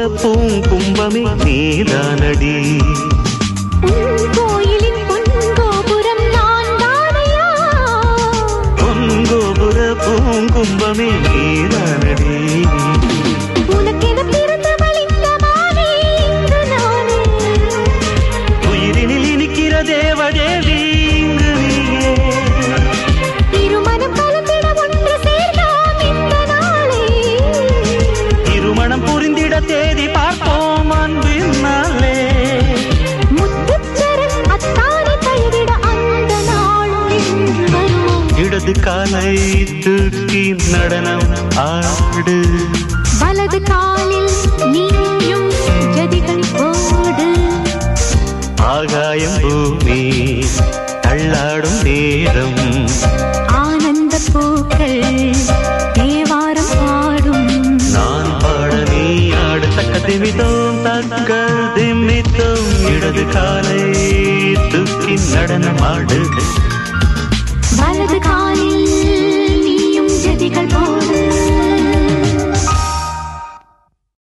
பூங்கும்பமே நீதானடி உன் கோயிலின் பொன்கோபுரம் நான் தானையா பொங்கோபுர பூங்கும்பமே நீதானடி உனக்கென பிறந்தவள் இந்த மானே இங்கு நானே உயிரினில் இனிக்கிற தேவதேவி இங்கு நீயே இருமனம் கலந்திட ஒன்று சேர்ந்தோம் இந்த நாளே திருமணம் புரிந்திட தேதி பார்ப்போம் அன்பினாலே முத்துச்சரம் அத்தானை கைவிட அந்த நாளும் இன்று வருமோ இடது காலை தூக்கி நடனம் ஆடு வலது காலில் நீயும் ஜதிகள் போடு ஆகாயம் பூமி தள்ளாடும் நேரம் ஆனந்த பூக்கள் தேவாரம் பாடும் நான் பாட நீ ஆடு தக்க திமிதோம் தக்க திமித்தோம் இடது காலை தூக்கி நடனம் ஆடு